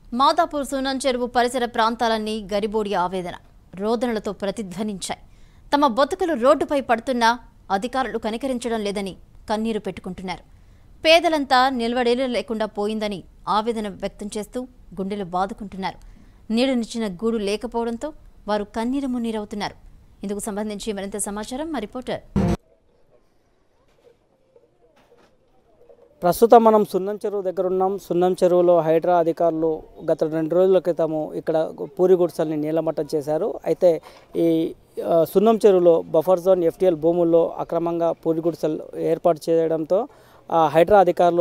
మాదాపూర్ సునం చెరువు పరిసర ప్రాంతాలన్నీ గరిబోడి ఆవేదన రోదనలతో ప్రతిధ్వనించాయి తమ బతుకులు రోడ్డుపై పడుతున్నా అధికారులు కనికరించడం లేదని కన్నీరు పెట్టుకుంటున్నారు పేదలంతా నిల్వడేలు లేకుండా పోయిందని ఆవేదన వ్యక్తం చేస్తూ గుండెలు బాదుకుంటున్నారు నీడనిచ్చిన గూడు లేకపోవడంతో వారు కన్నీరు మున్నీరవుతున్నారు ఇందుకు సంబంధించి మరింత సమాచారం మా రిపోర్టర్ ప్రస్తుతం మనం సున్నం చెరువు దగ్గర ఉన్నాం సున్నం చెరువులో హైడ్రా అధికారులు గత రెండు రోజుల క్రితము ఇక్కడ పూరి గుడిసెల్ని నీలమట్టం చేశారు అయితే ఈ ఆ, సున్నం చెరువులో బఫర్ జోన్ ఎఫ్టీఎల్ భూముల్లో అక్రమంగా పూరి గుడిసెలు ఏర్పాటు చేయడంతో ఆ హైడ్రా అధికారులు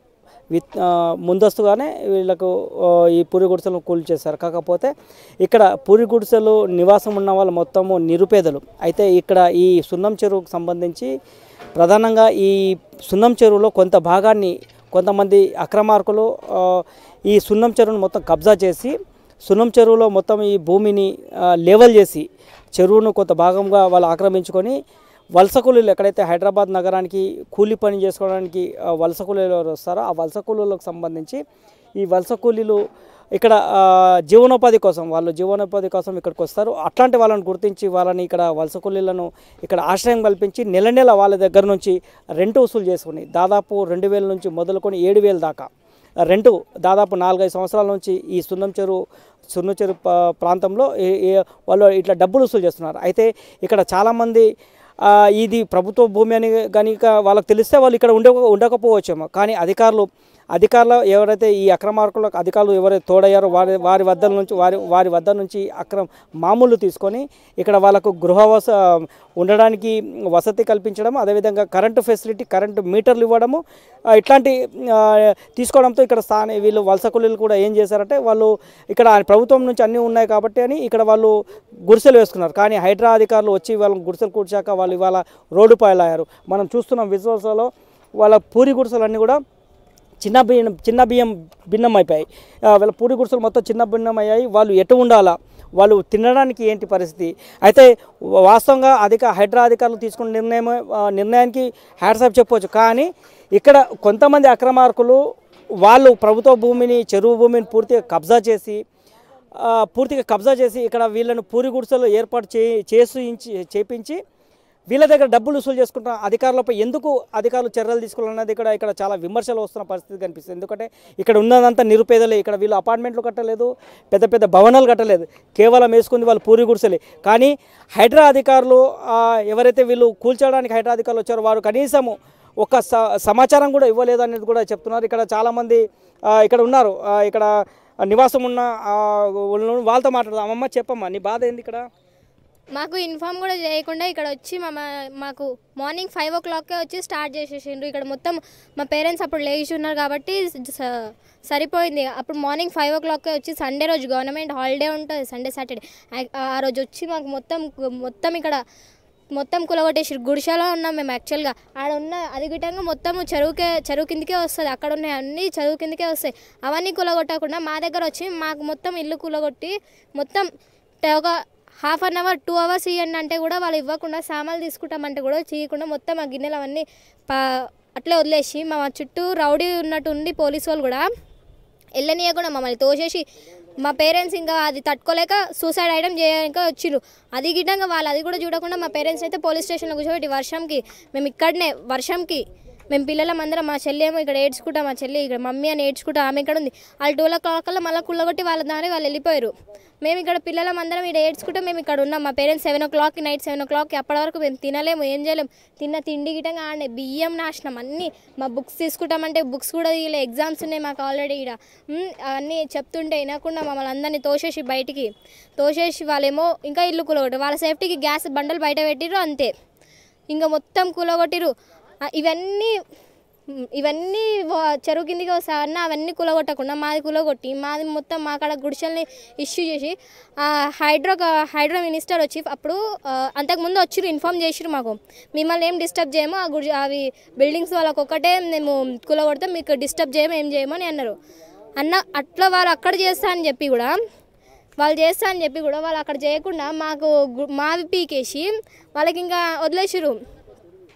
విత్ ఆ, ముందస్తుగానే వీళ్ళకు ఆ, ఈ పూరి గుడిసెలను కూల్ చేశారు కాకపోతే ఇక్కడ పూరి గుడిసెలు నివాసం ఉన్న వాళ్ళు మొత్తము నిరుపేదలు అయితే ఇక్కడ ఈ సున్నం చెరువుకు సంబంధించి ప్రధానంగా ఈ సున్నం చెరువులో కొంత భాగాన్ని కొంతమంది అక్రమార్కులు ఆ, ఈ సున్నం చెరువును మొత్తం కబ్జా చేసి సున్నం చెరువులో మొత్తం ఈ భూమిని ఆ, లెవెల్ చేసి చెరువును కొంత భాగంగా వాళ్ళు ఆక్రమించుకొని వలస కూలీలు ఎక్కడైతే హైదరాబాద్ నగరానికి కూలీ పని చేసుకోవడానికి ఆ, వలస కూలీలు ఎవరు వస్తారో ఆ వలస కూలీలకు సంబంధించి ఈ వలస కూలీలు ఇక్కడ ఆ, జీవనోపాధి కోసం వాళ్ళు జీవనోపాధి కోసం ఇక్కడికి వస్తారు అట్లాంటి వాళ్ళని గుర్తించి వాళ్ళని ఇక్కడ వలస కూలీలను ఇక్కడ ఆశ్రయం కల్పించి నెల నెల వాళ్ళ దగ్గర నుంచి రెంట్ వసూలు చేసుకుని దాదాపు రెండు వేల నుంచి మొదలుకొని ఏడు వేల దాకా రెంటు దాదాపు నాలుగైదు సంవత్సరాల నుంచి ఈ సున్నం చెరువు సున్నం చెరువు ప- ప్రాంతంలో ఏ- ఏ- వాళ్ళు ఇట్లా డబ్బులు వసూలు చేస్తున్నారు అయితే ఇక్కడ చాలామంది ఆ, ఇది ప్రభుత్వ భూమి అని కనుక వాళ్ళకి తెలిస్తే వాళ్ళు ఇక్కడ ఉండ ఉండకపోవచ్చేమో కానీ అధికారులు అధికారులు ఎవరైతే ఈ అక్రమార్కులకు అధికారులు ఎవరైతే తోడయ్యారో వారి వారి వద్ద నుంచి వారి వారి వద్ద నుంచి అక్రమ మామూలు తీసుకొని ఇక్కడ వాళ్ళకు గృహవస ఉండడానికి వసతి కల్పించడం అదేవిధంగా కరెంటు ఫెసిలిటీ కరెంటు మీటర్లు ఇవ్వడము ఆ, ఇట్లాంటి ఆ, తీసుకోవడంతో ఇక్కడ స్థాన వీళ్ళు వలస కూలీలు కూడా ఏం చేశారంటే వాళ్ళు ఇక్కడ ప్రభుత్వం నుంచి అన్నీ ఉన్నాయి కాబట్టి అని ఇక్కడ వాళ్ళు గుడిసెలు వేసుకున్నారు కానీ హైడ్రా అధికారులు వచ్చి వాళ్ళని గుడిసెలు కూర్చాక వాళ్ళు ఇవాళ రోడ్డు పాయలయ్యారు మనం చూస్తున్నాం విజువల్స్లో వాళ్ళ పూరి గుడిసెలన్నీ కూడా చిన్న బియ్యం చిన్న బియ్యం భిన్నం అయిపోయాయి ఆ, వీళ్ళ పూరి గుడిసెలు మొత్తం చిన్న భిన్నం అయ్యాయి వాళ్ళు ఎటు ఉండాలా వాళ్ళు తినడానికి ఏంటి పరిస్థితి అయితే వాస్తవంగా అధిక హైడ్రా అధికారులు తీసుకున్న నిర్ణయం ఆ, నిర్ణయానికి హ్యాట్సాప్ చెప్పవచ్చు కానీ ఇక్కడ కొంతమంది అక్రమార్కులు వాళ్ళు ప్రభుత్వ భూమిని చెరువు భూమిని పూర్తిగా కబ్జా చేసి ఆ, పూర్తిగా కబ్జా చేసి ఇక్కడ వీళ్ళను పూరి గుడిసెలు ఏర్పాటు చే చేసి చేపించి వీళ్ళ దగ్గర డబ్బులు వసూలు చేసుకుంటున్న అధికారులపై ఎందుకు అధికారులు చర్యలు తీసుకోవాలన్నది ఇక్కడ ఇక్కడ చాలా విమర్శలు వస్తున్న పరిస్థితి కనిపిస్తుంది ఎందుకంటే ఇక్కడ ఉన్నదంతా నిరుపేదలే ఇక్కడ వీళ్ళు అపార్ట్మెంట్లు కట్టలేదు పెద్ద పెద్ద భవనాలు కట్టలేదు కేవలం వేసుకుంది వాళ్ళు పూరి గుడిసెలే కానీ హైడ్రా అధికారులు ఆ, ఎవరైతే వీళ్ళు కూల్చడానికి హైడ్రా అధికారులు వచ్చారో వారు కనీసము ఒక స సమాచారం కూడా ఇవ్వలేదు అనేది కూడా చెప్తున్నారు ఇక్కడ చాలామంది ఆ, ఇక్కడ ఉన్నారు ఆ, ఇక్కడ నివాసం ఉన్న ఆ, వాళ్ళు- వాళ్ళతో మాట్లాడదాం అమ్మమ్మ చెప్పమ్మా నీ బాధ ఏంది ఇక్కడ మాకు ఇన్ఫామ్ కూడా చేయకుండా ఇక్కడ వచ్చి మా మా- మాకు మార్నింగ్ ఫైవ్ ఓ క్లాక్కే వచ్చి స్టార్ట్ చేసేసిండ్రు ఇక్కడ మొత్తం మా పేరెంట్స్ అప్పుడు లేచి ఉన్నారు కాబట్టి స- సరిపోయింది అప్పుడు మార్నింగ్ ఫైవ్ ఓ క్లాక్కే వచ్చి సండే రోజు గవర్నమెంట్ హాలిడే ఉంటుంది సండే సాటర్డే ఆ రోజు వచ్చి మాకు మొత్తం మొత్తం ఇక్కడ మొత్తం కులగొట్టేసి గుడిసెలో ఉన్నాం మేము యాక్చువల్గా ఆడ ఉన్న అది గిట్టంగా మొత్తం చెరువుకే చెరువు కిందకే వస్తుంది అక్కడ ఉన్నాయి అన్నీ చెరువు కిందకే వస్తాయి అవన్నీ కులగొట్టకుండా మా దగ్గర వచ్చి మాకు మొత్తం ఇల్లు కులగొట్టి మొత్తం ట- ఒక half an hour two hours ఇవ్వండి అంటే కూడా వాళ్ళు ఇవ్వకుండా సామాన్లు తీసుకుంటామంటే కూడా చేయకుండా మొత్తం ఆ గిన్నెలు అవన్నీ పా అట్లే వదిలేసి మా చుట్టూ రౌడీ ఉన్నట్టు ఉండి పోలీసు వాళ్ళు కూడా వెళ్ళనీయకుండా మమ్మల్ని తోసేసి మా పేరెంట్స్ ఇంకా అది తట్టుకోలేక సూసైడ్ ఐటమ్ చేయడానికి వచ్చిర్రు అది గిట్టంగా వాళ్ళు అది కూడా చూడకుండా మా పేరెంట్స్ అయితే పోలీస్ స్టేషన్లో కూర్చోబెట్టి వర్షంకి మేము ఇక్కడనే వర్షంకి మేము పిల్లలం అందరం మా చెల్లి ఏమో ఇక్కడ ఏడ్చుకుంటా మా చెల్లి ఇక్కడ మమ్మీ అని ఏడ్చుకుంటా ఆమె ఇక్కడ ఉంది వాళ్ళు టూ ఓ క్లాక్ కల్లా మళ్ళీ కుళ్ళగొట్టి వాళ్ళ దారి వాళ్ళు వెళ్ళిపోయారు మేము ఇక్కడ పిల్లలం అందరం ఇక్కడ ఏడ్చుకుంటా మేము ఇక్కడ ఉన్నాం మా పేరెంట్స్ సెవెన్ ఓ క్లాక్కి నైట్ సెవెన్ ఓ క్లాక్కి అప్పటి వరకు మేము తినలేము ఏం చేయలేము తిన్న తిండి గిటంగా ఆడే బియ్యం నాశనం అన్నీ మా బుక్స్ తీసుకుంటామంటే బుక్స్ కూడా తీయలే ఎగ్జామ్స్ ఉన్నాయి మాకు ఆల్రెడీ ఇక్కడ ఉమ్, అన్నీ చెప్తుంటే వినకుండా మమ్మల్ని అందరినీ తోసేసి బయటికి తోసేసి వాళ్ళేమో ఇంకా ఇల్లు కూలగొట్టారు వాళ్ళ సేఫ్టీకి గ్యాస్ బండలు బయట పెట్టిర్రు అంతే ఇంకా మొత్తం కూలగొట్టిరు ఆ, ఇవన్నీ మ్, ఇవన్నీ వా- చెరువు కిందికి వస్తాయన్న అవన్నీ కులగొట్టకుండా మాది కులగొట్టి మాది మొత్తం మా కాడ గుడిసెల్ని ఇష్యూ చేసి ఆ, హైడ్రో హైడ్రో మినిస్టర్ వచ్చి అప్పుడు ఆ, అంతకుముందు వచ్చిరు ఇన్ఫామ్ చేసిరు మాకు మిమ్మల్ని ఏం డిస్టర్బ్ చేయమో ఆ గుడి అవి బిల్డింగ్స్ వాళ్ళకి ఒక్కటే మేము కులగొడతాం మీకు డిస్టర్బ్ చేయమో ఏం చేయమో అని అన్నారు అన్న అట్లా వాళ్ళు అక్కడ చేస్తా అని చెప్పి కూడా వాళ్ళు చేస్తా అని చెప్పి కూడా వాళ్ళు అక్కడ చేయకుండా మాకు గు- మావి పీకేసి వాళ్ళకి ఇంకా వదిలేసిరు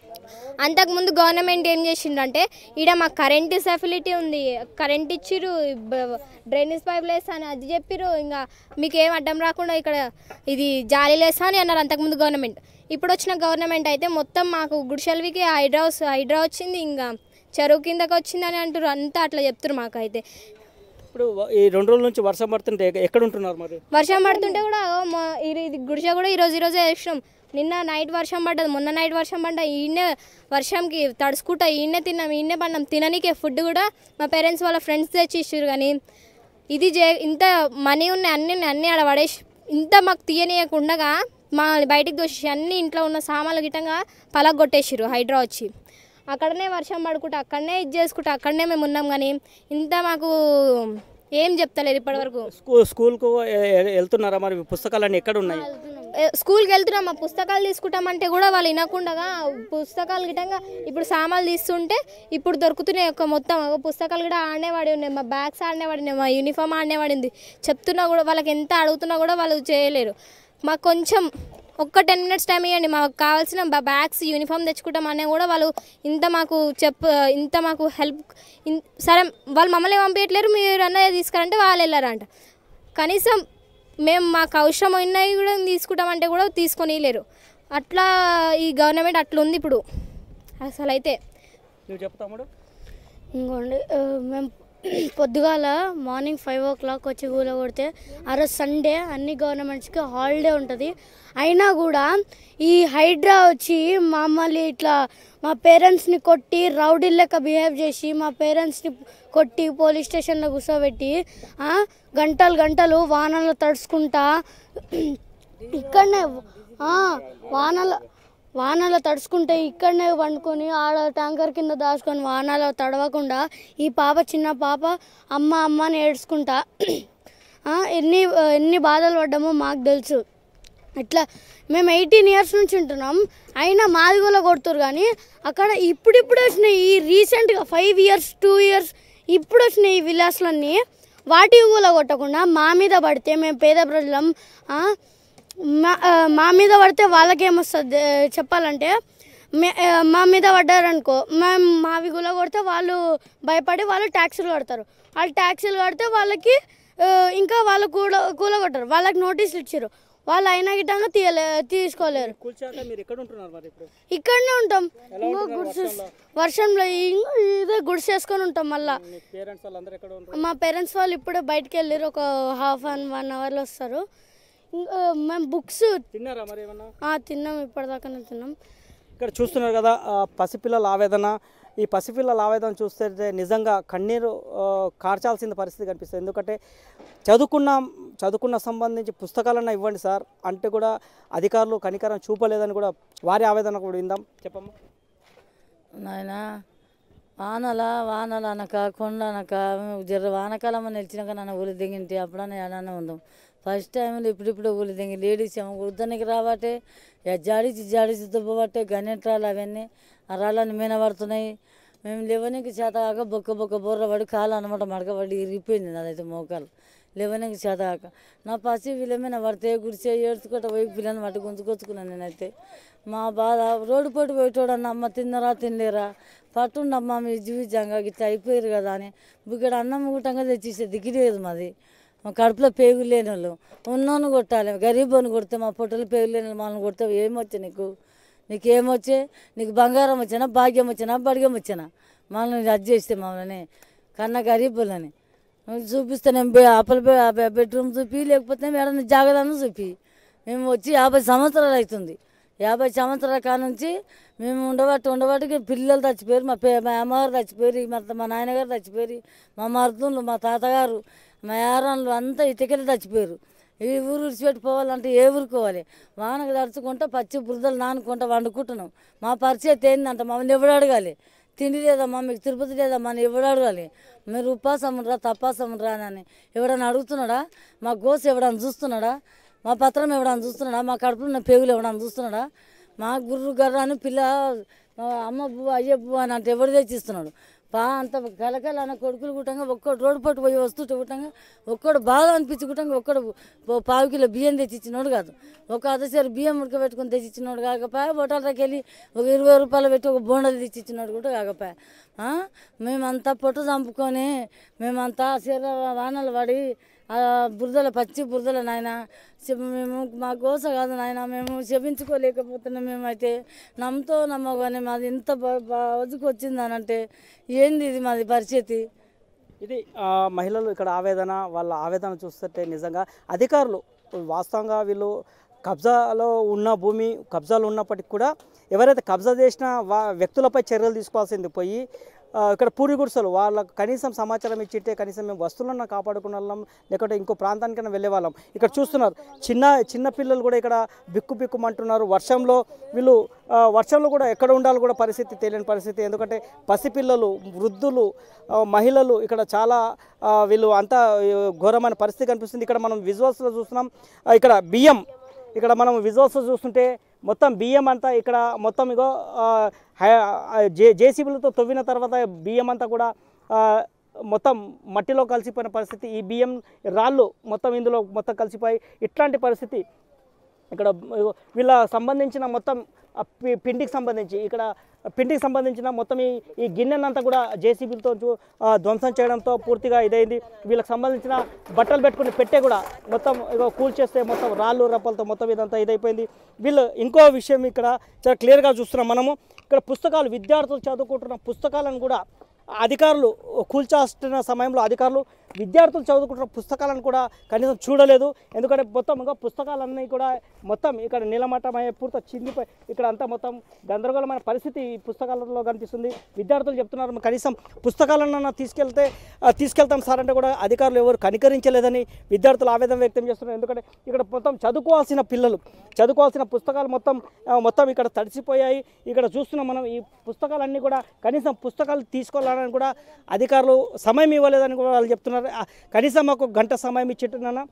అంతకుముందు గవర్నమెంట్ ఏం చేసిందంటే ఈడ మాకు కరెంట్ ఫెసిలిటీ ఉంది కరెంట్ ఇచ్చిర్రు బ- డ్రైనేజ్ పైప్ లేస్తా అని అది చెప్పిర్రు ఇంకా మీకు ఏం అడ్డం రాకుండా ఇక్కడ ఇది జాలి లేస్తా అని అన్నారు అంతకుముందు గవర్నమెంట్ ఇప్పుడు వచ్చిన గవర్నమెంట్ అయితే మొత్తం మాకు గుడిసెల్వికి హైడ్రా వస్- హైడ్రా వచ్చింది ఇంకా చెరువు కిందకి వచ్చిందని అంటారు అంతా అట్లా చెప్తారు మాకైతే ఇప్పుడు వ- ఈ రెండు రోజుల నుంచి వర్షం పడుతుంటే ఎక్క- ఎక్కడ ఉంటున్నారు మరి వర్షం పడుతుంటే కూడా అగో మొ- ఇది ఇది గుడిసె కూడా ఈరోజు ఈరోజే వేసినాం నిన్న నైట్ వర్షం పడ్డది మొన్న నైట్ వర్షం పడ్డా ఈయనే వర్షంకి తడుచుకుంటా ఈయనే తిన్నాం ఈయనే పడినాం తిననీకే ఫుడ్ కూడా మా పేరెంట్స్ వాళ్ళ ఫ్రెండ్స్ తెచ్చి ఇచ్చారు కానీ ఇది చే ఇంత మనీ ఉన్నాయి అన్ని ఉన్నాయి, అన్ని ఆడ పడేసి ఇంత మాకు తీయనీయకుండగా మా బయటికి దోషి అన్ని ఇంట్లో ఉన్న సామాన్లు గిట్టంగా పలగొట్టేసిర్రు హైడ్రా వచ్చి అక్కడనే వర్షం పడుకుంటా అక్కడనే ఇది చేసుకుంటా అక్కడనే మేము ఉన్నాం కానీ ఇంత మాకు ఏం చెప్తలేదు ఇప్పటివరకు స్కూ స్కూల్కు ఎ- ఎ- వెళ్తున్నారా మరి పుస్తకాలన్నీ ఎక్కడ ఉన్నాయి ఏ, స్కూల్కి వెళ్తున్నాం మా పుస్తకాలు తీసుకుంటామంటే కూడా వాళ్ళు వినకుండా పుస్తకాలు గిట్టంగా ఇప్పుడు సామాన్లు తీస్తుంటే ఇప్పుడు దొరుకుతున్నాయి ఒక మొత్తం ఒక పుస్తకాలు కూడా ఆడనే పడి ఉన్నాయి మా బ్యాగ్స్ ఆడనే పడినాయి మా యూనిఫామ్ ఆడనే పడింది చెప్తున్నా కూడా వాళ్ళకి ఎంత అడుగుతున్నా కూడా వాళ్ళు చేయలేరు మాకు కొంచెం ఒక్క టెన్ మినిట్స్ టైం ఇవ్వండి మాకు కావాల్సిన బా- బ్యాగ్స్ యూనిఫామ్ తెచ్చుకుంటామనే కూడా వాళ్ళు ఇంత మాకు చెప్ ఇంత మాకు హెల్ప్ ఇన్- సరే వాళ్ళు మమ్మల్ని పంపించట్లేరు మీరు అన్నది తీసుకురంటే వాళ్ళు వెళ్ళారంట కనీసం మేము మాకు అవసరం ఉన్నాయి కూడా తీసుకుంటామంటే కూడా తీసుకొని లేరు అట్లా ఈ గవర్నమెంట్ అట్లా ఉంది ఇప్పుడు అసలు అయితే నువ్వు చెప్తాముడు ఇంకోండి ఆ, మేము పొద్దుగాల మార్నింగ్ ఫైవ్ ఓ క్లాక్ వచ్చి కూల కొడితే ఆ రోజు సండే అన్ని గవర్నమెంట్స్కి హాలిడే ఉంటుంది అయినా కూడా ఈ హైడ్రా వచ్చి మమ్మల్ని ఇట్లా మా పేరెంట్స్ని కొట్టి రౌడీ లెక్క బిహేవ్ చేసి మా పేరెంట్స్ని కొట్టి పోలీస్ స్టేషన్లో కూర్చోబెట్టి ఆ, గంటలు గంటలు వానలో తడుచుకుంటా ఇక్కడనే ఆ, వానల వానలో తడుచుకుంటే ఇక్కడనే వండుకొని ఆడ ట్యాంకర్ కింద దాచుకొని వానలో తడవకుండా ఈ పాప చిన్న పాప అమ్మ అమ్మ అని ఏడ్చుకుంటా ఆ, ఎన్ని ఎన్ని బాధలు పడ్డామో మాకు తెలుసు ఇట్లా మేము ఎయిటీన్ ఇయర్స్ నుంచి ఉంటున్నాం అయినా మాది కూడా కొడుతురు కానీ అక్కడ ఇప్పుడిప్పుడు వచ్చినాయి ఈ రీసెంట్గా ఫైవ్ ఇయర్స్ టూ ఇయర్స్ ఇప్పుడు వచ్చినాయి ఈ విలాస్లన్నీ వాటి కూడా కొట్టకుండా మా మీద పడితే మేము పేద ప్రజలం ఆ, మా ఆ, మా మీద పడితే వాళ్ళకేమొస్తుంది ఆ, చెప్పాలంటే మే- ఆ, మా మీద పడ్డారనుకో మేము మావి గుల కొడితే వాళ్ళు భయపడి వాళ్ళు ట్యాక్సులు కడతారు వాళ్ళు ట్యాక్సులు కడితే వాళ్ళకి ఆ, ఇంకా వాళ్ళు కూల కూల కొట్టరు వాళ్ళకి నోటీసులు ఇచ్చారు వాళ్ళు అయినా గిట్టంగా తీయలే తీసుకోలేరు కూల్చాక మీరు ఎక్కడ ఉంటున్నారు మరి ఇప్పుడు ఇక్కడనే ఉంటాం ఇంకో గుడిసె వర్షంలో ఇంకో ఇదే గుడిసె వేసుకొని ఉంటాం మళ్ళా మీ పేరెంట్స్ వాళ్ళందరూ ఎక్కడ ఉంటారు మా పేరెంట్స్ వాళ్ళు ఇప్పుడే బయటకు వెళ్ళారు ఒక హాఫ్ అన్ వన్ అవర్లో వస్తారు ఇంకా మేము బుక్స్ తిన్నారా మరి ఏమన్నా ఆ, తిన్నాం ఇప్పటిదాకానే తిన్నాం ఇక్కడ చూస్తున్నారు కదా ఆ, పసిపిల్లల ఆవేదన ఈ పసిపిల్లల ఆవేదన చూస్తే నిజంగా కన్నీరు ఆ, కార్చాల్సిన పరిస్థితి కనిపిస్తుంది ఎందుకంటే చదువుకున్న చదువుకున్న సంబంధించి పుస్తకాలన్నా ఇవ్వండి సార్ అంటే కూడా అధికారులు కనికరం చూపలేదని కూడా వారి ఆవేదన కూడా విందాం చెప్పమ్మా నాయన వానల వానల అనక కొండ అనక జర వానకాలం అని నిలిచినాక నన్ను ఊరి దిగింటి అప్పుడన్నా ఏడన్నా ఉందాం ఫస్ట్ టైంలో ఇప్పుడిప్పుడు ఊరి దిగి లేడీస్ ఏమో వృద్ధానికి రాబట్టే ఇక జాడిచి జాడిచి దుబ్బబట్టే గణెట్రాలు అవన్నీ ఆ రాళ్ళని మీద పడుతున్నాయి మేము లేవనికి చేత కాక బొక్క బొక్క బొర్ర పడి కాలు అనమాట మడకబడి ఇరిగిపోయింది నాదైతే మోకాలు లేవనికి చేత కాక నా పసి వీళ్ళమేనా పడితే గుడిసే ఏడ్చుకుంటా పోయి పిల్లని పట్టి గుంజుకొచ్చుకున్నాను నేనైతే మా బాధ రోడ్డు పోటీ పోయేటోడన్న అమ్మ తిన్నరా తినలేరా పట్టుండమ్మా మీ జీవితంగా ఇట్లా అయిపోయారు కదా అని బుగ్గడ అన్నం గుట్టంగా తెచ్చిస్తే దిగిలేదు మాది మా కడుపులో పేగులు లేని వాళ్ళు ఉన్నోని కొట్టాలి గరీబోని కొడితే మా పొట్టలు పేగులు లేని వాళ్ళని కొడితే ఏమొచ్చా నీకు నీకేమొచ్చే నీకు బంగారం వచ్చినా భాగ్యం వచ్చినా బడిగం వచ్చినా మనల్ని అది చేస్తే మమ్మల్ని కన్న గరీబులని నువ్వు చూపిస్తే నేను బె- అప్పల బె- ఆ బె- బెడ్రూమ్ చూపి లేకపోతే ఏడన్నా జాగ్రత్త చూపి మేము వచ్చి యాభై సంవత్సరాలు అవుతుంది యాభై సంవత్సరాల కాడ నుంచి మేము ఉండబట్టి ఉండబట్టి పిల్లలు చచ్చిపోయారు మా పే మా అమ్మగారు చచ్చిపోయారు మా మా నాయనగారు చచ్చిపోయారు మా మరుదులు మా తాతగారు మా యారాన్లు అంతా ఇటుకలు చచ్చిపోయారు ఈ ఊరు విడిచిపెట్టి పోవాలంటే ఏ ఊరికి పోవాలి వానకు తడుచుకుంటా పచ్చి బురదలు నానుకుంటా వండుకుంటున్నాం మా పరిచయం ఏందంట మమ్మల్ని ఎవడు అడగాలి తిండి లేదమ్మా మీకు తిరుపతి లేదమ్మా అని ఎవడు అడగాలి మీరు ఉపాసం రా తపాసం రా అని ఎవడన్నా అడుగుతున్నాడా మా గోసు ఎవడన్నా చూస్తున్నాడా మా పత్రం ఎవడన్నా చూస్తున్నాడా మా కడుపులో ఉన్న పేగులు ఎవడన్నా చూస్తున్నాడా మా గుర్రు గర్ర అని పిల్ల మా అమ్మ బువ్వ అయ్య బువ్వ అని అంటే ఎవడు తెచ్చిస్తున్నాడు పా అంత కలకల అన్న కొడుకులు గుట్టంగా ఒక్కడు రోడ్డు పట్టు పోయి వస్తుంటే గుట్టంగా ఒక్కడు బాగా అనిపించి గుట్టంగా ఒక్కడు పో- పావు కిలో బియ్యం తెచ్చిచ్చినోడు కాదు ఒక అదసారి బియ్యం ఉడకబెట్టుకొని తెచ్చిచ్చినోడు కాకపోయా బొటాలకి వెళ్ళి ఒక ఇరవై రూపాయలు పెట్టి ఒక బోండలు తెచ్చిచ్చినోడు కూడా కాకపోయా ఆ? మేమంతా పొట్టు చంపుకొని మేమంతా శరీర వానలు పడి ఆ బురదల పచ్చి బురదల నాయన చె- మేము మా గోస కాదు నాయన మేము చెప్పించుకోలేకపోతున్నాం మేమైతే నమ్మతో నమ్మగానే మాది ఇంత బతుకు వచ్చిందనంటే ఏంది ఇది మాది పరిస్థితి ఇది ఆ, మహిళలు ఇక్కడ ఆవేదన వాళ్ళ ఆవేదన చూస్తుంటే నిజంగా అధికారులు వాస్తవంగా వీళ్ళు కబ్జాలో ఉన్న భూమి కబ్జాలు ఉన్నప్పటికీ కూడా ఎవరైతే కబ్జా చేసిన వా వ్యక్తులపై చర్యలు తీసుకోవాల్సింది పోయి ఆ, ఇక్కడ పూరి గుడిసెలు వాళ్ళకు కనీసం సమాచారం ఇచ్చిట్టే కనీసం మేము వస్తువులను కాపాడుకునే వాళ్ళం లేకుంటే ఇంకో ప్రాంతానికైనా వెళ్ళే వాళ్ళం ఇక్కడ చూస్తున్నారు చిన్న చిన్న పిల్లలు కూడా ఇక్కడ బిక్కు బిక్కుమంటున్నారు వర్షంలో వీళ్ళు ఆ, వర్షంలో కూడా ఎక్కడ ఉండాలో కూడా పరిస్థితి తెలియని పరిస్థితి ఎందుకంటే పసిపిల్లలు వృద్ధులు ఆ, మహిళలు ఇక్కడ చాలా ఆ, వీళ్ళు అంతా ఆ, ఘోరమైన పరిస్థితి కనిపిస్తుంది ఇక్కడ మనం విజువల్స్లో చూస్తున్నాం ఆ, ఇక్కడ బియ్యం ఇక్కడ మనం విజువల్స్ చూస్తుంటే మొత్తం బియ్యం అంతా ఇక్కడ మొత్తం ఇగో ఆ, హై- ఆ, జే జేసీబీలతో తవ్విన తర్వాత బియ్యం అంతా కూడా ఆ, మొత్తం మట్టిలో కలిసిపోయిన పరిస్థితి ఈ బియ్యం రాళ్ళు మొత్తం ఇందులో మొత్తం కలిసిపోయి ఇట్లాంటి పరిస్థితి ఇక్కడ ఇగో వీళ్ళ సంబంధించిన మొత్తం ఆ పి- పిండికి సంబంధించి ఇక్కడ పిండికి సంబంధించిన మొత్తం ఈ ఈ గిన్నెనంతా కూడా జేసీబీలతో చూ- ఆ, ధ్వంసం చేయడంతో పూర్తిగా ఇదైంది వీళ్ళకి సంబంధించిన బట్టలు పెట్టుకుని పెట్టే కూడా మొత్తం ఇగో కూల్చేస్తే మొత్తం రాళ్ళు రప్పలతో మొత్తం ఇదంతా ఇదైపోయింది వీళ్ళు ఇంకో విషయం ఇక్కడ చాలా క్లియర్గా చూస్తున్నాం మనము ఇక్కడ పుస్తకాలు విద్యార్థులు చదువుకుంటున్న పుస్తకాలను కూడా అధికారులు కూల్చాస్తున్న సమయంలో అధికారులు విద్యార్థులు చదువుకుంటున్న పుస్తకాలను కూడా కనీసం చూడలేదు ఎందుకంటే మొత్తం ఇంకా పుస్తకాలన్నీ కూడా మొత్తం ఇక్కడ నిలమట్టమయ్యే పూర్తి చిందిపోయి ఇక్కడ అంతా మొత్తం గందరగోళమైన పరిస్థితి ఈ పుస్తకాలలో కనిపిస్తుంది విద్యార్థులు చెప్తున్నారు కనీసం పుస్తకాలన్నా తీసుకెళ్తే ఆ, తీసుకెళ్తాం సార్ అంటే కూడా అధికారులు ఎవరు కనికరించలేదని విద్యార్థులు ఆవేదన వ్యక్తం చేస్తున్నారు ఎందుకంటే ఇక్కడ మొత్తం చదువుకోవాల్సిన పిల్లలు చదువుకోవాల్సిన పుస్తకాలు మొత్తం ఆ, మొత్తం ఇక్కడ తడిసిపోయాయి ఇక్కడ చూస్తున్నాం మనం ఈ పుస్తకాలన్నీ కూడా కనీసం పుస్తకాలు తీసుకోవాలని కూడా అధికారులు సమయం ఇవ్వలేదని కూడా వాళ్ళు చెప్తున్నారు ఆ, కనీసం మాకు గంట సమయం ఇచ్చేట్టున్నా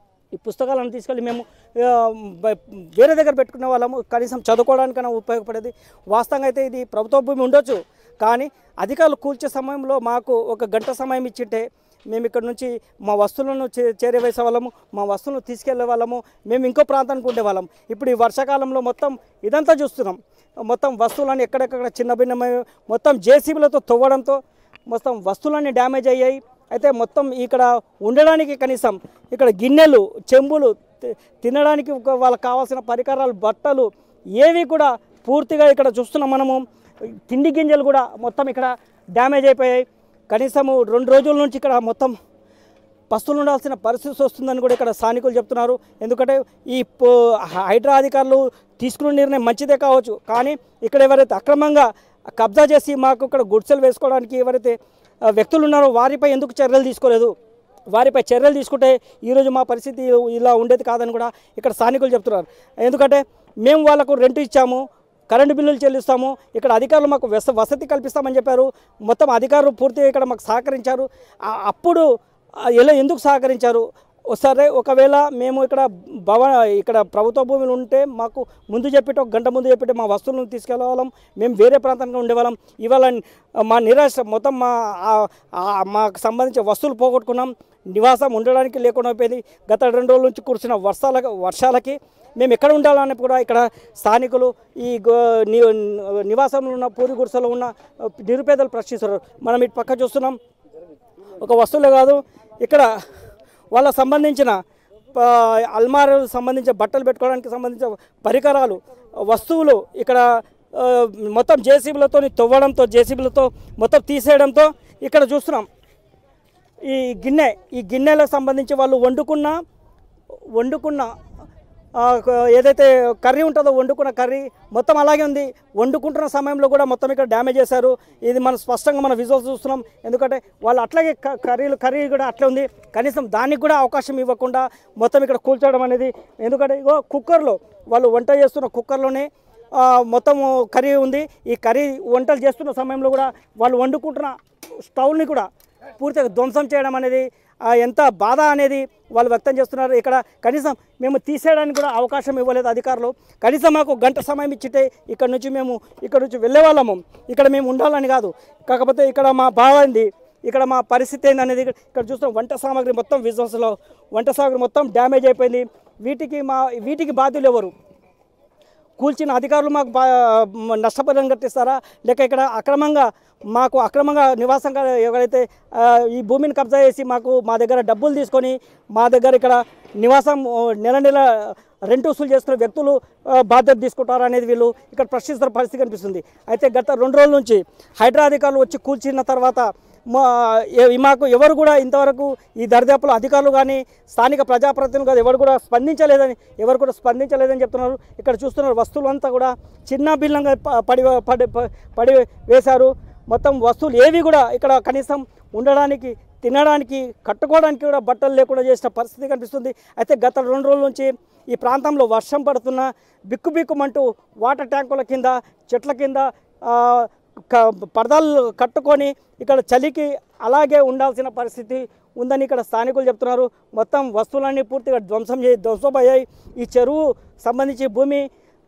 ఈ పుస్తకాలను తీసుకెళ్ళి మేము ఆ, బ- వేరే దగ్గర పెట్టుకునే వాళ్ళము కనీసం చదువుకోవడానికైనా ఉపయోగపడేది వాస్తవంగా అయితే ఇది ప్రభుత్వ భూమి ఉండొచ్చు కానీ అధికారులు కూల్చే సమయంలో మాకు ఒక గంట సమయం ఇచ్చింటే మేము ఇక్కడ నుంచి మా వస్తువులను చే చేరవేసే వాళ్ళము మా వస్తువులను తీసుకెళ్లే వాళ్ళము మేము ఇంకో ప్రాంతానికి ఉండేవాళ్ళం ఇప్పుడు ఈ వర్షాకాలంలో మొత్తం ఇదంతా చూస్తున్నాం మొత్తం వస్తువులన్నీ ఎక్కడెక్కడ చిన్న భిన్నమై మొత్తం జేసీబీలతో తవ్వడంతో మొత్తం వస్తువులన్నీ డ్యామేజ్ అయ్యాయి అయితే మొత్తం ఇక్కడ ఉండడానికి కనీసం ఇక్కడ గిన్నెలు చెంబులు తి- తినడానికి ఒక వాళ్ళకి కావాల్సిన పరికరాలు బట్టలు ఏవి కూడా పూర్తిగా ఇక్కడ చూస్తున్నాం మనము తిండి గింజలు కూడా మొత్తం ఇక్కడ డ్యామేజ్ అయిపోయాయి కనీసము రెండు రోజుల నుంచి ఇక్కడ మొత్తం పస్తులు ఉండాల్సిన పరిస్థితి వస్తుందని కూడా ఇక్కడ స్థానికులు చెప్తున్నారు ఎందుకంటే ఈ పో- హైడ్రా అధికారులు తీసుకున్న నిర్ణయం మంచిదే కావచ్చు కానీ ఇక్కడ ఎవరైతే అక్రమంగా కబ్జా చేసి మాకు ఇక్కడ గుడ్సెలు వేసుకోవడానికి ఎవరైతే ఆ, వ్యక్తులు ఉన్నారో వారిపై ఎందుకు చర్యలు తీసుకోలేదు వారిపై చర్యలు తీసుకుంటే ఈరోజు మా పరిస్థితి ఇలా ఉండేది కాదని కూడా ఇక్కడ స్థానికులు చెప్తున్నారు ఎందుకంటే మేము వాళ్ళకు రెంట్ ఇచ్చాము కరెంటు బిల్లులు చెల్లిస్తాము ఇక్కడ అధికారులు మాకు వస వసతి కల్పిస్తామని చెప్పారు మొత్తం అధికారులు పూర్తిగా ఇక్కడ మాకు సహకరించారు ఆ- అప్పుడు ఆ, ఎలా ఎందుకు సహకరించారు సరే ఒకవేళ మేము ఇక్కడ భవన ఇక్కడ ప్రభుత్వ భూములు ఉంటే మాకు ముందు చెప్పిట ఒక గంట ముందు చెప్పితే మా వస్తువులను తీసుకెళ్ళవాళ్ళం మేము వేరే ప్రాంతానికి ఉండేవాళ్ళం ఇవాళ మా నిరాశ మొత్తం మా ఆ- ఆ- మాకు సంబంధించిన వస్తువులు పోగొట్టుకున్నాం నివాసం ఉండడానికి లేకుండా అయిపోయింది గత రెండు రోజుల నుంచి కురిసిన వర్షాల వర్షాలకి మేము ఎక్కడ ఉండాలని కూడా ఇక్కడ స్థానికులు ఈ గో- ని- నివాసంలో ఉన్న పూరి గుడిసెలో ఉన్న నిరుపేదలు ప్రశ్నిస్తున్నారు మనం ఇటు పక్క చూస్తున్నాం ఒక వస్తువులే కాదు ఇక్కడ వాళ్ళకు సంబంధించిన ప- అల్మారాలకు సంబంధించిన బట్టలు పెట్టుకోవడానికి సంబంధించిన పరికరాలు వస్తువులు ఇక్కడ ఆ, మొత్తం జేసీబీలతో తవ్వడంతో జేసీబీలతో మొత్తం తీసేయడంతో ఇక్కడ చూస్తున్నాం ఈ గిన్నె ఈ గిన్నెలకు సంబంధించి వాళ్ళు వండుకున్న వండుకున్న ఆ, క- ఏదైతే కర్రీ ఉంటుందో వండుకున్న కర్రీ మొత్తం అలాగే ఉంది వండుకుంటున్న సమయంలో కూడా మొత్తం ఇక్కడ డ్యామేజ్ చేశారు ఇది మనం స్పష్టంగా మన విజువల్స్ చూస్తున్నాం ఎందుకంటే వాళ్ళు అట్లాగే క- కర్రీలు కర్రీ కూడా అట్లే ఉంది కనీసం దానికి కూడా అవకాశం ఇవ్వకుండా మొత్తం ఇక్కడ కూల్చడం అనేది ఎందుకంటే ఇగో కుక్కర్లో వాళ్ళు వంట చేస్తున్న కుక్కర్లోనే ఆ, మొత్తం కర్రీ ఉంది ఈ కర్రీ వంటలు చేస్తున్న సమయంలో కూడా వాళ్ళు వండుకుంటున్న స్టవ్ని కూడా పూర్తిగా ధ్వంసం చేయడం అనేది ఆ, ఎంత బాధ అనేది వాళ్ళు వ్యక్తం చేస్తున్నారు ఇక్కడ కనీసం మేము తీసేయడానికి కూడా అవకాశం ఇవ్వలేదు అధికారులు కనీసం మాకు గంట సమయం ఇచ్చితే ఇక్కడ నుంచి మేము ఇక్కడ నుంచి వెళ్ళే వాళ్ళము ఇక్కడ మేము ఉండాలని కాదు కాకపోతే ఇక్కడ మా బావ ఏంది ఇక్కడ మా పరిస్థితి ఏంది అనేది ఇక్కడ- ఇక్కడ చూస్తాం వంట సామాగ్రి మొత్తం విజువల్స్లో వంట సామాగ్రి మొత్తం డ్యామేజ్ అయిపోయింది వీటికి మా వీటికి బాధ్యులు ఎవరు కూల్చిన అధికారులు మాకు బా మ- నష్టపరిహారం కట్టిస్తారా లేక ఇక్కడ అక్రమంగా మాకు అక్రమంగా నివాసంగా ఎవరైతే ఆ, ఈ భూమిని కబ్జా చేసి మాకు మా దగ్గర డబ్బులు తీసుకొని మా దగ్గర ఇక్కడ నివాసం ఓ, నెల నెల రెంట్ వసూలు చేసుకునే వ్యక్తులు ఆ, బాధ్యత తీసుకుంటారు అనేది వీళ్ళు ఇక్కడ ప్రశ్నిస్తున్న పరిస్థితి కనిపిస్తుంది అయితే గత రెండు రోజుల నుంచి హైడ్రా అధికారులు వచ్చి కూల్చిన తర్వాత మా ఎ- మాకు ఎవరు కూడా ఇంతవరకు ఈ దరిదాపుల అధికారులు కానీ స్థానిక ప్రజాప్రతినిధులు కానీ ఎవరు కూడా స్పందించలేదని ఎవరు కూడా స్పందించలేదని చెప్తున్నారు ఇక్కడ చూస్తున్నారు వస్తువులు అంతా కూడా చిన్న భిన్నంగా ప- పడి పడి పడి వేశారు మొత్తం వస్తువులు ఏవి కూడా ఇక్కడ కనీసం ఉండడానికి తినడానికి కట్టుకోవడానికి కూడా బట్టలు లేకుండా చేసిన పరిస్థితి కనిపిస్తుంది అయితే గత రెండు రోజుల నుంచి ఈ ప్రాంతంలో వర్షం పడుతున్న బిక్కు బిక్కుమంటూ వాటర్ ట్యాంకుల కింద చెట్ల కింద ఆ, క- పరదాలు కట్టుకొని ఇక్కడ చలికి అలాగే ఉండాల్సిన పరిస్థితి ఉందని ఇక్కడ స్థానికులు చెప్తున్నారు మొత్తం వస్తువులన్నీ పూర్తిగా ధ్వంసం చే ధ్వంసమయ్యాయి ఈ చెరువు సంబంధించి భూమి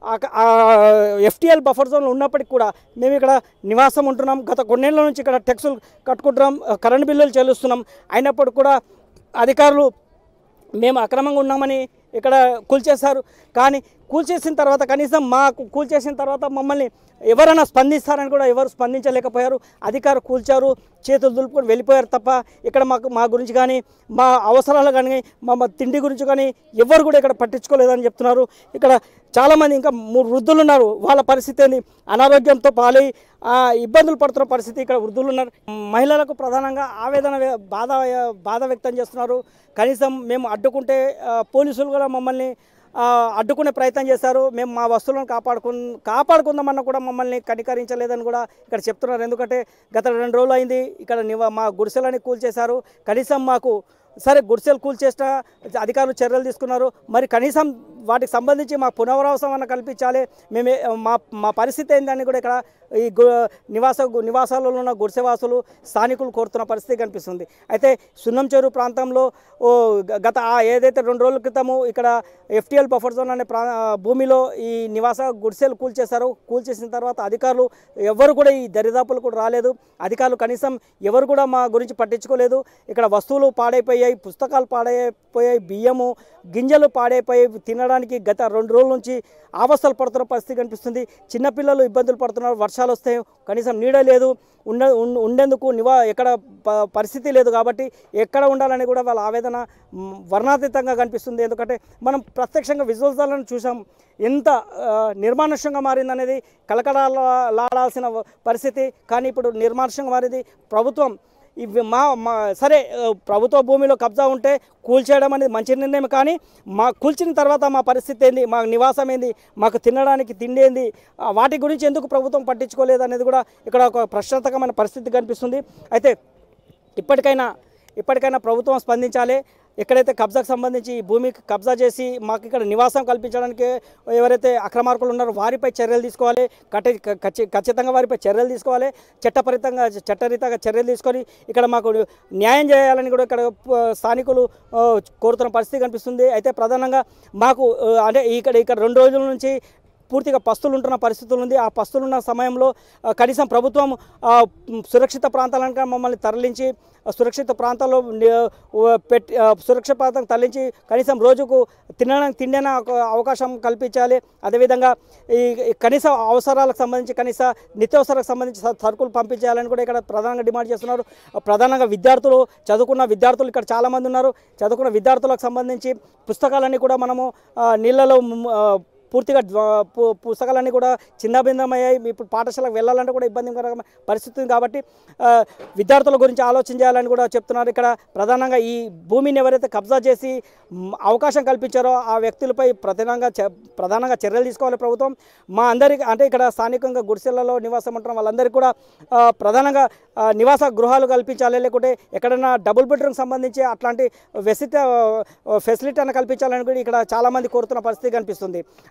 ఎఫ్టీఎల్ బఫర్ జోన్లో ఉన్నప్పటికీ కూడా మేము ఇక్కడ నివాసం ఉంటున్నాం గత కొన్నేళ్ల నుంచి ఇక్కడ టెక్సులు కట్టుకుంటున్నాం కరెంట్ బిల్లులు చెల్లిస్తున్నాం అయినప్పుడు కూడా అధికారులు మేము అక్రమంగా ఉన్నామని ఇక్కడ కూల్చేశారు కానీ కూల్చేసిన తర్వాత కనీసం మాకు కూల్చేసిన తర్వాత మమ్మల్ని ఎవరైనా స్పందిస్తారని కూడా ఎవరు స్పందించలేకపోయారు అధికారులు కూల్చారు చేతులు దులుపుకొని వెళ్ళిపోయారు తప్ప ఇక్కడ మాకు మా గురించి కానీ మా అవసరాలు కానీ మా మా తిండి గురించి కానీ ఎవరు కూడా ఇక్కడ పట్టించుకోలేదని చెప్తున్నారు ఇక్కడ చాలామంది ఇంకా మూడు వృద్ధులు ఉన్నారు వాళ్ళ పరిస్థితి ఏంది అనారోగ్యంతో పాలై ఆ, ఇబ్బందులు పడుతున్న పరిస్థితి ఇక్కడ వృద్ధులు ఉన్నారు మహిళలకు ప్రధానంగా ఆవేదన వ్య- బాధ బాధ వ్యక్తం చేస్తున్నారు కనీసం మేము అడ్డుకుంటే ఆ, పోలీసులు కూడా మమ్మల్ని ఆ, అడ్డుకునే ప్రయత్నం చేశారు మేము మా వస్తువులను కాపాడుకు కాపాడుకుందామన్నా కూడా మమ్మల్ని కనికరించలేదని కూడా ఇక్కడ చెప్తున్నారు ఎందుకంటే గత రెండు రోజులు అయింది ఇక్కడ నివ మా గుడిసెలని కూల్చేశారు కనీసం మాకు సరే గుడిసెలు కూల్చేసిన అధికారులు చర్యలు తీసుకున్నారు మరి కనీసం వాటికి సంబంధించి మా పునరావాసం అన్న కల్పించాలి మేమే మా మా పరిస్థితి ఏందని కూడా ఇక్కడ ఈ గు నివాస నివాసాలలో ఉన్న గుడిసెవాసులు స్థానికులు కోరుతున్న పరిస్థితి కనిపిస్తుంది అయితే సున్నం చెరువు ప్రాంతంలో ఓ గ- గత ఆ ఏదైతే రెండు రోజుల క్రితము ఇక్కడ ఎఫ్టీఎల్ బఫర్ జోన్ అనే ప్రా భూమిలో ఈ నివాస గుడిసెలు కూల్చేశారు కూల్చేసిన తర్వాత అధికారులు ఎవరు కూడా ఈ దరిదాపులు కూడా రాలేదు అధికారులు కనీసం ఎవరు కూడా మా గురించి పట్టించుకోలేదు ఇక్కడ వస్తువులు పాడైపోయాయి పుస్తకాలు పాడైపోయాయి బియ్యము గింజలు పాడైపోయి తినడానికి గత రెండు రోజుల నుంచి ఆవస్థలు పడుతున్న పరిస్థితి కనిపిస్తుంది చిన్నపిల్లలు ఇబ్బందులు పడుతున్నారు వర్షాలు వస్తాయి కనీసం నీడ లేదు ఉండ ఉం- ఉండేందుకు నివా ఎక్కడ ప- పరిస్థితి లేదు కాబట్టి ఎక్కడ ఉండాలని కూడా వాళ్ళ ఆవేదన మ్, వర్ణాతీతంగా కనిపిస్తుంది ఎందుకంటే మనం ప్రత్యక్షంగా విజువల్స్లను చూసాం ఎంత ఆ, నిర్మానుష్యంగా మారిందనేది కలకడాలాడాల్సిన పరిస్థితి కానీ ఇప్పుడు నిర్మానుష్యంగా మారింది ప్రభుత్వం ఇవి మా మా సరే ఆ, ప్రభుత్వ భూమిలో కబ్జా ఉంటే కూల్చేయడం అనేది మంచి నిర్ణయం కానీ మా కూల్చిన తర్వాత మా పరిస్థితి ఏంది మా నివాసం ఏంది మాకు తినడానికి తిండి ఏంది ఆ, వాటి గురించి ఎందుకు ప్రభుత్వం పట్టించుకోలేదు అనేది కూడా ఇక్కడ ఒక ప్రశ్నార్థకమైన పరిస్థితి కనిపిస్తుంది అయితే ఇప్పటికైనా ఇప్పటికైనా ప్రభుత్వం స్పందించాలి ఎక్కడైతే కబ్జాకు సంబంధించి ఈ భూమికి కబ్జా చేసి మాకు ఇక్కడ నివాసం కల్పించడానికి ఎవరైతే అక్రమార్కులు ఉన్నారో వారిపై చర్యలు తీసుకోవాలి కట్టి ఖచ్చి- ఖచ్చితంగా వారిపై చర్యలు తీసుకోవాలి చట్టపరితంగా చట్టరీతంగా చర్యలు తీసుకొని ఇక్కడ మాకు న్యాయం చేయాలని కూడా ఇక్కడ ఆ, స్థానికులు ఆ, కోరుతున్న పరిస్థితి కనిపిస్తుంది అయితే ప్రధానంగా మాకు ఆ, అంటే ఇక్కడ ఇక్కడ రెండు రోజుల నుంచి పూర్తిగా పస్తులు ఉంటున్న పరిస్థితులు ఉంది ఆ పస్తులు ఉన్న సమయంలో ఆ, కనీసం ప్రభుత్వం ఆ, మ్, సురక్షిత ప్రాంతాలకు మమ్మల్ని తరలించి ఆ, సురక్షిత ప్రాంతాల్లో ని- ఆ, పెట్టి ఆ, సురక్షిత ప్రాంతం తరలించి కనీసం రోజుకు తినడానికి తిండిన అవకాశం కల్పించాలి అదేవిధంగా ఈ ఈ కనీస అవసరాలకు సంబంధించి కనీస నిత్యావసరాలకు సంబంధించి స- సరుకులు పంపించాలని కూడా ఇక్కడ ప్రధానంగా డిమాండ్ చేస్తున్నారు ఆ, ప్రధానంగా విద్యార్థులు చదువుకున్న విద్యార్థులు ఇక్కడ చాలామంది ఉన్నారు చదువుకున్న విద్యార్థులకు సంబంధించి పుస్తకాలన్నీ కూడా మనము ఆ, నీళ్ళలో మ్, ఆ, పూర్తిగా ధ్వ- పు- పుస్తకాలన్నీ కూడా చిన్నభిన్నమయ్యాయి ఇప్పుడు పాఠశాలకు వెళ్ళాలంటే కూడా ఇబ్బందికరమైన పరిస్థితి ఉంది కాబట్టి ఆ, విద్యార్థుల గురించి ఆలోచన చేయాలని కూడా చెప్తున్నారు ఇక్కడ ప్రధానంగా ఈ భూమిని ఎవరైతే కబ్జా చేసి మ్, అవకాశం కల్పించారో ఆ వ్యక్తులపై ప్రధానంగా చ- ప్రధానంగా చర్యలు తీసుకోవాలి ప్రభుత్వం మా అందరికి అంటే ఇక్కడ స్థానికంగా గుడిసెలలో నివాసం ఉంటున్న వాళ్ళందరికీ కూడా ఆ, ప్రధానంగా ఆ, నివాస గృహాలు కల్పించాలి లేకుంటే ఎక్కడైనా డబుల్ బెడ్రూమ్ సంబంధించి అట్లాంటి వెసిట ఫెసిలిటీ అన్న కల్పించాలని కూడా ఇక్కడ చాలామంది కోరుతున్న పరిస్థితి కనిపిస్తుంది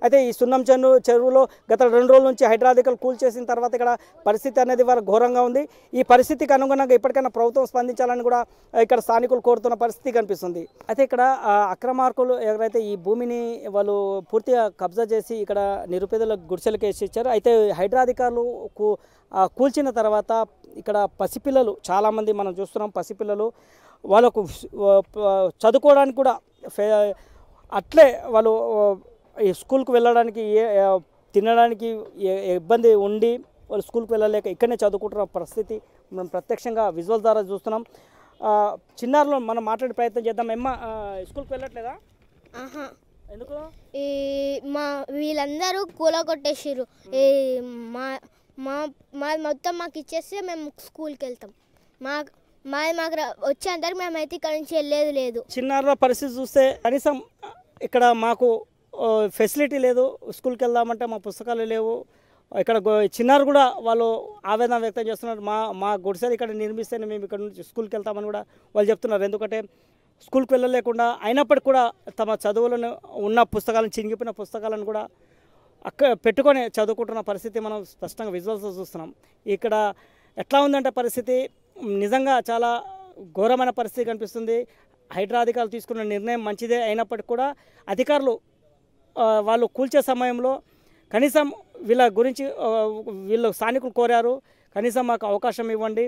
అయితే ఈ సున్నం చెరువు చెరువులో గత రెండు రోజుల నుంచి హైడ్రాధికలు కూల్ చేసిన తర్వాత ఇక్కడ పరిస్థితి అనేది వారు ఘోరంగా ఉంది ఈ పరిస్థితికి అనుగుణంగా ఇప్పటికైనా ప్రభుత్వం స్పందించాలని కూడా ఆ, ఇక్కడ స్థానికులు కోరుతున్న పరిస్థితి కనిపిస్తుంది అయితే ఇక్కడ ఆ, అక్రమార్కులు ఎవరైతే ఈ భూమిని వాళ్ళు పూర్తిగా కబ్జా చేసి ఇక్కడ నిరుపేదల గుడిసెలకు వేసి ఇచ్చారు అయితే హైడ్రా అధికారులు కూ ఆ, కూల్చిన తర్వాత ఇక్కడ పసిపిల్లలు చాలామంది మనం చూస్తున్నాం పసిపిల్లలు వాళ్ళకు ఆ, ప- చదువుకోవడానికి కూడా ఫే- అట్లే వాళ్ళు ఆ, ఈ స్కూల్కి వెళ్ళడానికి ఏ ఆ, తినడానికి ఏ- ఏ ఇబ్బంది ఉండి వాళ్ళు స్కూల్కి వెళ్ళలేక ఇక్కడనే చదువుకుంటున్న పరిస్థితి మనం ప్రత్యక్షంగా విజువల్ ద్వారా చూస్తున్నాం ఆ, చిన్నారులో మనం మాట్లాడే ప్రయత్నం చేద్దాం ఎమ్మ ఆ, స్కూల్కి వెళ్ళట్లేదా ఆహా ఎందుకు ఈ మా వీళ్ళందరూ కూల కొట్టేసిర్రు ఈ మా మా మాది మొత్తం మాకు ఇచ్చేస్తే మేము స్కూల్కి వెళ్తాం మా మాది మాకు రా- వచ్చేంతవరకు మేమైతే ఇక్కడ నుంచి వెళ్ళేది లేదు చిన్నారుల పరిస్థితి చూస్తే కనీసం ఇక్కడ మాకు ఆ, ఫెసిలిటీ లేదు స్కూల్కి వెళ్దామంటే మా పుస్తకాలు లేవు ఇక్కడ గో- చిన్నారు కూడా వాళ్ళు ఆవేదన వ్యక్తం చేస్తున్నారు మా మా గుడిసెలు ఇక్కడ నిర్మిస్తేనే మేము ఇక్కడ నుంచి స్కూల్కి వెళ్తామని కూడా వాళ్ళు చెప్తున్నారు ఎందుకంటే స్కూల్కి వెళ్ళలేకుండా అయినప్పటికీ కూడా తమ చదువులను ఉన్న పుస్తకాలను చినిగిపోయిన పుస్తకాలను కూడా అక్క పెట్టుకొని చదువుకుంటున్న పరిస్థితి మనం స్పష్టంగా విజువల్స్ చూస్తున్నాం ఇక్కడ ఎట్లా ఉందంటే పరిస్థితి నిజంగా చాలా ఘోరమైన పరిస్థితి కనిపిస్తుంది హైడ్రా అధికారులు తీసుకున్న నిర్ణయం మంచిదే అయినప్పటికీ కూడా అధికారులు ఆ, వాళ్ళు కూల్చే సమయంలో కనీసం వీళ్ళ గురించి ఆ, వీళ్ళు స్థానికులు కోరారు కనీసం మాకు అవకాశం ఇవ్వండి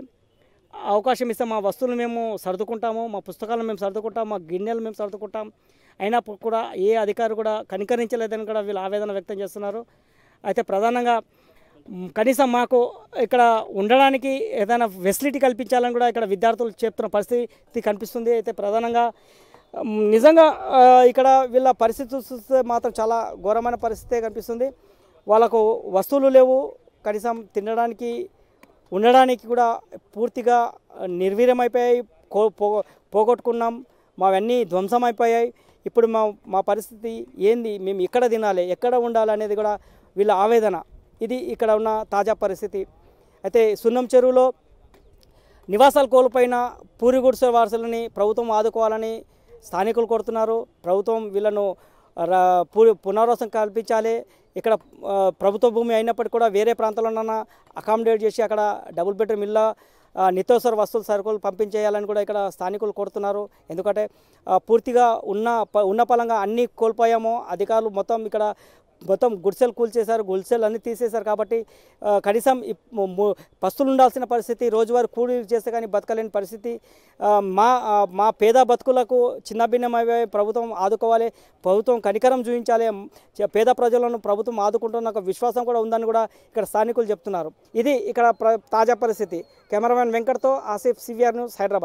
అవకాశం ఇస్తే మా వస్తువులు మేము సర్దుకుంటాము మా పుస్తకాలు మేము సర్దుకుంటాం మా గిన్నెలు మేము సర్దుకుంటాం అయినప్పుడు కూడా ఏ అధికారి కూడా కనికరించలేదని కూడా వీళ్ళు ఆవేదన వ్యక్తం చేస్తున్నారు అయితే ప్రధానంగా మ్, కనీసం మాకు ఇక్కడ ఉండడానికి ఏదైనా ఫెసిలిటీ కల్పించాలని కూడా ఇక్కడ విద్యార్థులు చెప్తున్న పరిస్థితి కనిపిస్తుంది అయితే ప్రధానంగా మ్, నిజంగా ఆ, ఇక్కడ వీళ్ళ పరిస్థితి చూస్తే మాత్రం చాలా ఘోరమైన పరిస్థితే కనిపిస్తుంది వాళ్ళకు వస్తువులు లేవు కనీసం తినడానికి ఉండడానికి కూడా పూర్తిగా నిర్వీర్యమైపోయాయి కో పో పోగొట్టుకున్నాం మావన్నీ ధ్వంసం అయిపోయాయి ఇప్పుడు మా మా పరిస్థితి ఏంది మేము ఎక్కడ తినాలి ఎక్కడ ఉండాలి అనేది కూడా వీళ్ళ ఆవేదన ఇది ఇక్కడ ఉన్న తాజా పరిస్థితి అయితే సున్నం చెరువులో నివాసాలు కోల్పోయిన పూరి గుడిసె వారసులని ప్రభుత్వం ఆదుకోవాలని స్థానికులు కోరుతున్నారు ప్రభుత్వం వీళ్ళను రా- పు- పునరావాసం కల్పించాలి ఇక్కడ ఆ, ప్రభుత్వ భూమి అయినప్పటికీ కూడా వేరే ప్రాంతాల్లోనన్నా అకామిడేట్ చేసి అక్కడ డబుల్ బెడ్రూమ్ ఇళ్ళ ఆ, నిత్యావసర వస్తువులు సరుకులు పంపించేయాలని కూడా ఇక్కడ స్థానికులు కోరుతున్నారు ఎందుకంటే ఆ, పూర్తిగా ఉన్న ప- ఉన్న పలంగా అన్నీ కోల్పోయామో అధికారులు మొత్తం ఇక్కడ మొత్తం గుడిసెలు కూల్చేశారు గుడిసెలు అన్నీ తీసేశారు కాబట్టి ఆ, కనీసం ఇప్- ము- ము- పస్తులు ఉండాల్సిన పరిస్థితి రోజువారీ కూలీ చేస్తే కానీ బతకలేని పరిస్థితి ఆ, మా ఆ, మా పేద బతుకులకు చిన్న భిన్నమైపోయి ప్రభుత్వం ఆదుకోవాలి ప్రభుత్వం కనికరం చూపించాలి చ- పేద ప్రజలను ప్రభుత్వం ఆదుకుంటున్న ఒక విశ్వాసం కూడా ఉందని కూడా ఇక్కడ స్థానికులు చెప్తున్నారు ఇది ఇక్కడ ప్ర తాజా పరిస్థితి కెమెరామెన్ వెంకట్తో ఆసిఫ్ సివిఆర్ న్యూస్ హైదరాబాద్